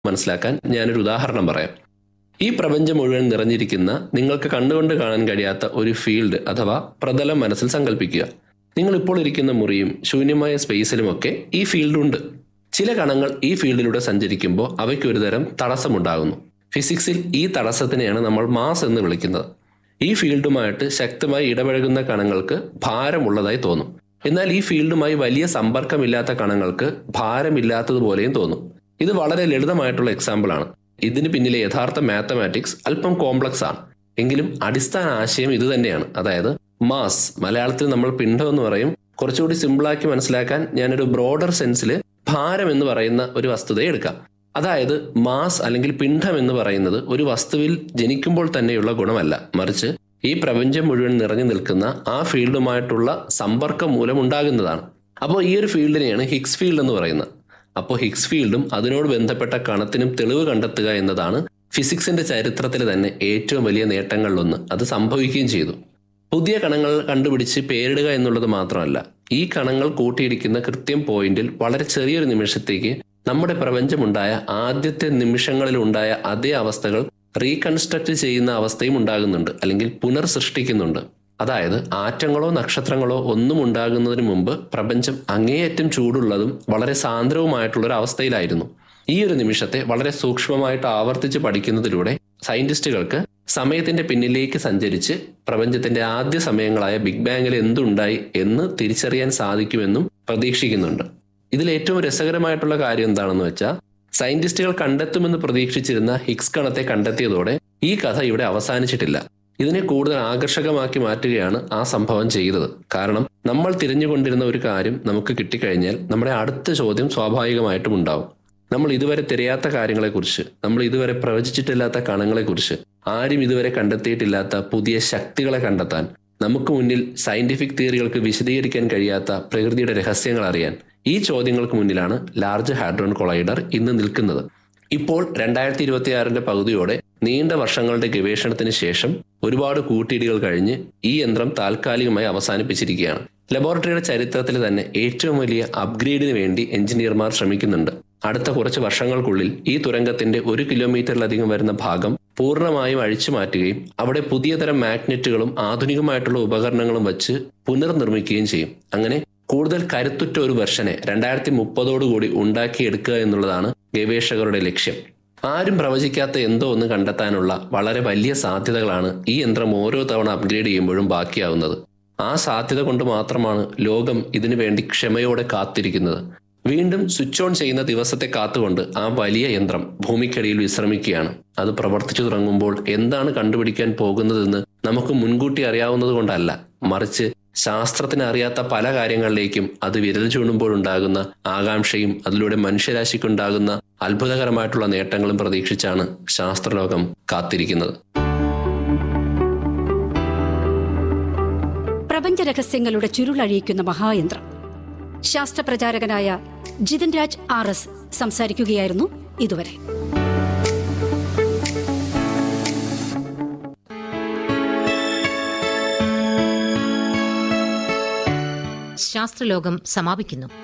മനസ്സിലാക്കാൻ ഞാനൊരു ഉദാഹരണം പറയാം ഈ പ്രപഞ്ചം മുഴുവൻ നിറഞ്ഞിരിക്കുന്ന നിങ്ങൾക്ക് കണ്ടുകൊണ്ട് കാണാൻ കഴിയാത്ത ഒരു ഫീൽഡ് അഥവാ പ്രതലം മനസ്സിൽ സങ്കല്പിക്കുക നിങ്ങൾ ഇപ്പോൾ ഇരിക്കുന്ന മുറിയും ശൂന്യമായ സ്പേസിലുമൊക്കെ ഈ ഫീൽഡ് ഉണ്ട് ചില കണങ്ങൾ ഈ ഫീൽഡിലൂടെ സഞ്ചരിക്കുമ്പോൾ അവയ്ക്ക് ഒരുതരം തടസ്സമുണ്ടാകുന്നു ഫിസിക്സിൽ ഈ തടസ്സത്തിനെയാണ് നമ്മൾ മാസ് എന്ന് വിളിക്കുന്നത് ഈ ഫീൽഡുമായിട്ട് ശക്തമായി ഇടപഴകുന്ന കണങ്ങൾക്ക് ഭാരമുള്ളതായി തോന്നും എന്നാൽ ഈ ഫീൽഡുമായി വലിയ സമ്പർക്കമില്ലാത്ത കണങ്ങൾക്ക് ഭാരമില്ലാത്തതുപോലെയും തോന്നും ഇത് വളരെ ലളിതമായിട്ടുള്ള എക്സാമ്പിൾ ആണ് ഇതിന് പിന്നിലെ യഥാർത്ഥ മാത്തമാറ്റിക്സ് അല്പം കോംപ്ലക്സ് ആണ് എങ്കിലും അടിസ്ഥാന ആശയം ഇത് തന്നെയാണ് അതായത് മാസ് മലയാളത്തിൽ നമ്മൾ പിണ്ഡം എന്ന് പറയും കുറച്ചുകൂടി സിമ്പിളാക്കി മനസ്സിലാക്കാൻ ഞാനൊരു ബ്രോഡർ സെൻസിൽ ഭാരം എന്ന് പറയുന്ന ഒരു വസ്തുതയെ എടുക്കാം അതായത് മാസ് അല്ലെങ്കിൽ പിണ്ഡം എന്ന് പറയുന്നത് ഒരു വസ്തുവിൽ ജനിക്കുമ്പോൾ തന്നെയുള്ള ഗുണമല്ല മറിച്ച് ഈ പ്രപഞ്ചം മുഴുവൻ നിറഞ്ഞു നിൽക്കുന്ന ആ ഫീൽഡുമായിട്ടുള്ള സമ്പർക്കം മൂലം ഉണ്ടാകുന്നതാണ് അപ്പോൾ ഈ ഒരു ഫീൽഡിനെയാണ് ഹിഗ്സ് ഫീൽഡ് എന്ന് പറയുന്നത് അപ്പോൾ ഹിഗ്സ് ഫീൽഡും അതിനോട് ബന്ധപ്പെട്ട കണത്തിനും തെളിവ് കണ്ടെത്തുക എന്നതാണ് ഫിസിക്സിന്റെ ചരിത്രത്തിൽ തന്നെ ഏറ്റവും വലിയ നേട്ടങ്ങളിലൊന്ന് അത് സംഭവിക്കുകയും ചെയ്തു പുതിയ കണങ്ങൾ കണ്ടുപിടിച്ച് പേരിടുക എന്നുള്ളത് മാത്രമല്ല ഈ കണങ്ങൾ കൂട്ടിയിടിക്കുന്ന കൃത്യം പോയിന്റിൽ വളരെ ചെറിയൊരു നിമിഷത്തേക്ക് നമ്മുടെ പ്രപഞ്ചമുണ്ടായ ആദ്യത്തെ നിമിഷങ്ങളിൽ ഉണ്ടായ അതേ അവസ്ഥകൾ റീകൺസ്ട്രക്ട് ചെയ്യുന്ന അവസ്ഥയും ഉണ്ടാകുന്നുണ്ട് അല്ലെങ്കിൽ പുനർസൃഷ്ടിക്കുന്നുണ്ട് അതായത് ആറ്റങ്ങളോ നക്ഷത്രങ്ങളോ ഒന്നും ഉണ്ടാകുന്നതിന് മുമ്പ് പ്രപഞ്ചം അങ്ങേയറ്റം ചൂടുള്ളതും വളരെ സാന്ദ്രവുമായിട്ടുള്ള ഒരു അവസ്ഥയിലായിരുന്നു ഈ ഒരു നിമിഷത്തെ വളരെ സൂക്ഷ്മമായിട്ട് ആവർത്തിച്ച് പഠിക്കുന്നതിലൂടെ സയന്റിസ്റ്റുകൾക്ക് സമയത്തിന്റെ പിന്നിലേക്ക് സഞ്ചരിച്ച് പ്രപഞ്ചത്തിന്റെ ആദ്യ സമയങ്ങളായ ബിഗ് ബാങ്ങിൽ എന്തുണ്ടായി എന്ന് തിരിച്ചറിയാൻ സാധിക്കുമെന്നും പ്രതീക്ഷിക്കുന്നുണ്ട് ഇതിൽ ഏറ്റവും രസകരമായിട്ടുള്ള കാര്യം എന്താണെന്ന് വെച്ചാൽ സയന്റിസ്റ്റുകൾ കണ്ടെത്തുമെന്ന് പ്രതീക്ഷിച്ചിരുന്ന ഹിഗ്സ് കണത്തെ കണ്ടെത്തിയതോടെ ഈ കഥ ഇവിടെ അവസാനിച്ചിട്ടില്ല ഇതിനെ കൂടുതൽ ആകർഷകമാക്കി മാറ്റുകയാണ് ആ സംഭവം ചെയ്തത് കാരണം നമ്മൾ തിരഞ്ഞുകൊണ്ടിരുന്ന ഒരു കാര്യം നമുക്ക് കിട്ടിക്കഴിഞ്ഞാൽ നമ്മുടെ അടുത്ത ചോദ്യം സ്വാഭാവികമായിട്ടും ഉണ്ടാവും നമ്മൾ ഇതുവരെ തിരയാത്ത കാര്യങ്ങളെക്കുറിച്ച് നമ്മൾ ഇതുവരെ പ്രവചിച്ചിട്ടില്ലാത്ത കണങ്ങളെക്കുറിച്ച് ആരും ഇതുവരെ കണ്ടെത്തിയിട്ടില്ലാത്ത പുതിയ ശക്തികളെ കണ്ടെത്താൻ നമുക്ക് മുന്നിൽ സയന്റിഫിക് തിയറികൾക്ക് വിശദീകരിക്കാൻ കഴിയാത്ത പ്രകൃതിയുടെ രഹസ്യങ്ങൾ അറിയാൻ ഈ ചോദ്യങ്ങൾക്ക് മുന്നിലാണ് ലാർജ് ഹാഡ്രോൺ കൊളൈഡർ ഇന്ന് നിൽക്കുന്നത് ഇപ്പോൾ രണ്ടായിരത്തി ഇരുപത്തിയാറിന്റെ പകുതിയോടെ നീണ്ട വർഷങ്ങളുടെ ഗവേഷണത്തിന് ശേഷം ഒരുപാട് കൂട്ടിയിടികൾ കഴിഞ്ഞ് ഈ യന്ത്രം താൽക്കാലികമായി അവസാനിപ്പിച്ചിരിക്കുകയാണ് ലബോറട്ടറിയുടെ ചരിത്രത്തിൽ തന്നെ ഏറ്റവും വലിയ അപ്ഗ്രേഡിന് വേണ്ടി എഞ്ചിനീയർമാർ ശ്രമിക്കുന്നുണ്ട് അടുത്ത കുറച്ച് വർഷങ്ങൾക്കുള്ളിൽ ഈ തുരങ്കത്തിന്റെ ഒരു കിലോമീറ്ററിലധികം വരുന്ന ഭാഗം പൂർണ്ണമായും അഴിച്ചു മാറ്റുകയും അവിടെ പുതിയ തരം മാഗ്നറ്റുകളും ആധുനികമായിട്ടുള്ള ഉപകരണങ്ങളും വച്ച് പുനർനിർമ്മിക്കുകയും ചെയ്യും അങ്ങനെ കൂടുതൽ കരുത്തുറ്റ ഒരു വെർഷനെ രണ്ടായിരത്തി മുപ്പതോടുകൂടി ഉണ്ടാക്കിയെടുക്കുക എന്നുള്ളതാണ് ഗവേഷകരുടെ ലക്ഷ്യം ആരും പ്രവചിക്കാത്ത എന്തോ ഒന്ന് കണ്ടെത്താനുള്ള വളരെ വലിയ സാധ്യതകളാണ് ഈ യന്ത്രം ഓരോ തവണ അപ്ഗ്രേഡ് ചെയ്യുമ്പോഴും ബാക്കിയാവുന്നത് ആ സാധ്യത കൊണ്ട് മാത്രമാണ് ലോകം ഇതിനു വേണ്ടി ക്ഷമയോടെ കാത്തിരിക്കുന്നത് വീണ്ടും സ്വിച്ച് ഓൺ ചെയ്യുന്ന ദിവസത്തെ കാത്തുകൊണ്ട് ആ വലിയ യന്ത്രം ഭൂമിക്കടിയിൽ വിശ്രമിക്കുകയാണ് അത് പ്രവർത്തിച്ചു തുടങ്ങുമ്പോൾ എന്താണ് കണ്ടുപിടിക്കാൻ പോകുന്നതെന്ന് നമുക്ക് മുൻകൂട്ടി അറിയാവുന്നത് കൊണ്ടല്ല മറിച്ച് ശാസ്ത്രത്തിന് അറിയാത്ത പല കാര്യങ്ങളിലേക്കും അത് വിരൽ ചൂണ്ടുമ്പോഴുണ്ടാകുന്ന ആകാംക്ഷയും അതിലൂടെ മനുഷ്യരാശിക്കുണ്ടാകുന്ന അത്ഭുതകരമായിട്ടുള്ള നേട്ടങ്ങളും പ്രതീക്ഷിച്ചാണ് ശാസ്ത്രലോകം കാത്തിരിക്കുന്നത് പ്രപഞ്ച രഹസ്യങ്ങളുടെ ചുരുളഴിയിക്കുന്ന മഹായന്ത്രം ശാസ്ത്രപ്രചാരകനായ ജിതിൻ രാജ് ആർ എസ് സംസാരിക്കുകയായിരുന്നു ഇതുവരെ ശാസ്ത്രലോകം സമാപിക്കുന്നു